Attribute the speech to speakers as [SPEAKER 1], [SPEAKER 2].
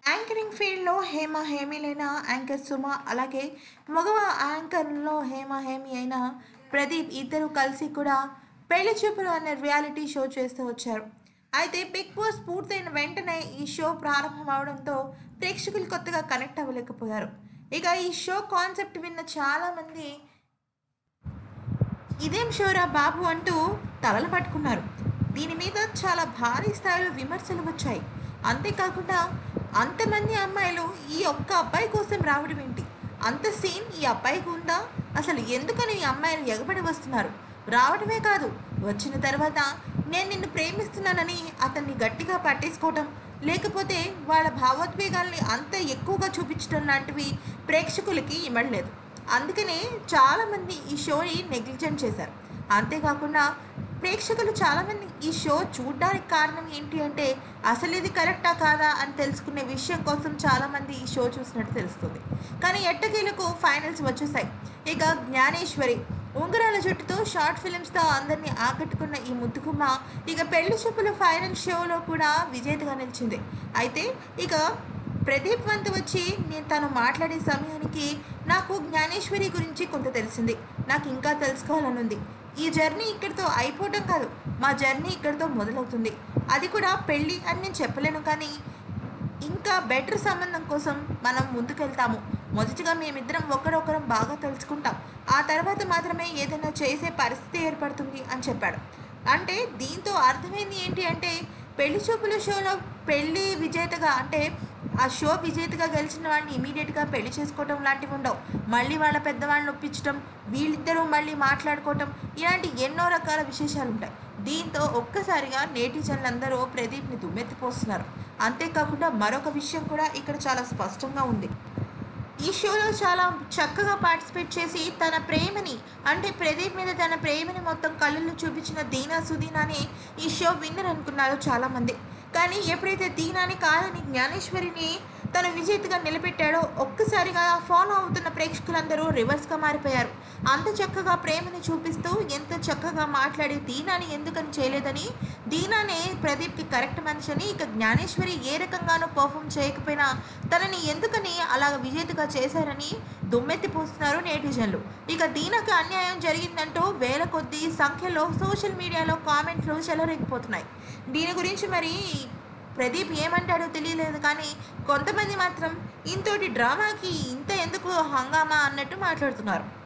[SPEAKER 1] anchoring ఫీల్డ్లో Hema హేమిలైన anchor Suma అలాగే మగవ యాంకర్లో హేమ హేమి అయిన ప్రదీప్ ఇద్దరు కలిసి కూడా పెళ్లి చూపులు అనే రియాలిటీ షో చేస్తూ వచ్చారు అయితే బిగ్ బాస్ పూర్తయిన వెంటనే ఈ షో ప్రారంభం అవడంతో ప్రేక్షకులు కొత్తగా కనెక్ట్ అవ్వలేకపోయారు ఇక ఈ షో కాన్సెప్ట్ విన్న చాలామంది ఇదేం షోరా బాబు అంటూ తలలు పట్టుకున్నారు దీని మీద చాలా భారీ స్థాయిలో విమర్శలు వచ్చాయి అంతేకాకుండా అంతమంది అమ్మాయిలు ఈ ఒక్క అబ్బాయి కోసం రావడం ఏంటి అంత సీన్ ఈ అబ్బాయికి ఉందా అసలు ఎందుకని ఈ అమ్మాయిలు ఎగబడి వస్తున్నారు రావడమే కాదు వచ్చిన తర్వాత నేను నిన్ను ప్రేమిస్తున్నానని అతన్ని గట్టిగా పట్టేసుకోవటం లేకపోతే వాళ్ళ భావోద్వేగాల్ని అంత ఎక్కువగా చూపించడం లాంటివి ప్రేక్షకులకి ఇమ్మడలేదు అందుకనే చాలామంది ఈ షోని నెగ్లిజెంట్ చేశారు అంతేకాకుండా ప్రేక్షకులు చాలామంది ఈ షో చూడడానికి కారణం ఏంటి అంటే అసలు ఇది కరెక్టా కాదా అని తెలుసుకునే విషయం కోసం చాలామంది ఈ షో చూసినట్టు తెలుస్తుంది కానీ ఎట్టకేలకు ఫైనల్స్ వచ్చేసాయి ఇక జ్ఞానేశ్వరి ఉంగరాల జుట్టుతో షార్ట్ ఫిలిమ్స్తో అందరినీ ఆకట్టుకున్న ఈ ముద్దుగుమ్మ ఇక పెళ్లి చూపుల ఫైనల్ షోలో కూడా విజేతగా నిలిచింది అయితే ఇక ప్రదీప్ వంతు వచ్చి నేను తను మాట్లాడే సమయానికి నాకు జ్ఞానేశ్వరి గురించి కొంత తెలిసింది నాకు ఇంకా తెలుసుకోవాలని ఉంది ఈ జర్నీ ఇక్కడితో అయిపోవటం కాదు మా జర్నీ ఇక్కడితో మొదలవుతుంది అది కూడా పెళ్ళి అని నేను చెప్పలేను కానీ ఇంకా బెటర్ సంబంధం కోసం మనం ముందుకెళ్తాము మొదటిగా మేమిద్దరం ఒకరొకరం బాగా తెలుసుకుంటాం ఆ తర్వాత మాత్రమే ఏదైనా చేసే పరిస్థితి ఏర్పడుతుంది అని చెప్పాడు అంటే దీంతో అర్థమైంది ఏంటి అంటే పెళ్లి చూపుల షోలో పెళ్లి విజేతగా అంటే ఆ షో విజేతగా గెలిచిన వాడిని ఇమీడియట్గా పెళ్లి చేసుకోవటం లాంటివి ఉండవు మళ్ళీ వాళ్ళ పెద్దవాళ్ళని ఒప్పించడం వీళ్ళిద్దరూ మళ్ళీ మాట్లాడుకోవటం ఇలాంటి ఎన్నో రకాల విశేషాలు ఉంటాయి దీంతో ఒక్కసారిగా నేటిజన్లందరూ ప్రదీప్ని దుమ్మెత్తిపోస్తున్నారు అంతేకాకుండా మరొక విషయం కూడా ఇక్కడ చాలా స్పష్టంగా ఉంది ఈ షోలో చాలా చక్కగా పార్టిసిపేట్ చేసి తన ప్రేమని అంటే ప్రదీప్ మీద తన ప్రేమని మొత్తం కళ్ళల్లో చూపించిన దీనా సుదీనాని ఈ షో విన్నర్ అనుకున్నారు చాలామంది కానీ ఎప్పుడైతే దీనాని కాదని జ్ఞానేశ్వరిని తన విజేతగా నిలబెట్టాడో ఒక్కసారిగా ఫాలో అవుతున్న ప్రేక్షకులందరూ రివర్స్గా మారిపోయారు అంత చక్కగా ప్రేమని చూపిస్తూ ఎంత చక్కగా మాట్లాడి దీనాని ఎందుకని చేయలేదని దీనానే ప్రదీప్కి కరెక్ట్ మనిషి అని ఇక జ్ఞానేశ్వరి ఏ రకంగానూ పర్ఫామ్ చేయకపోయినా తనని ఎందుకని అలా విజేతగా చేశారని దుమ్మెత్తిపోస్తున్నారు నేటిజన్లు ఇక దీనకి అన్యాయం జరిగిందంటూ వేల కొద్ది సంఖ్యలో సోషల్ మీడియాలో కామెంట్లు చెలరేగిపోతున్నాయి దీని గురించి మరి ప్రదీప్ ఏమంటాడో తెలియలేదు కానీ కొంతమంది మాత్రం ఇంతోటి డ్రామాకి ఇంత ఎందుకు హంగామా అన్నట్టు మాట్లాడుతున్నారు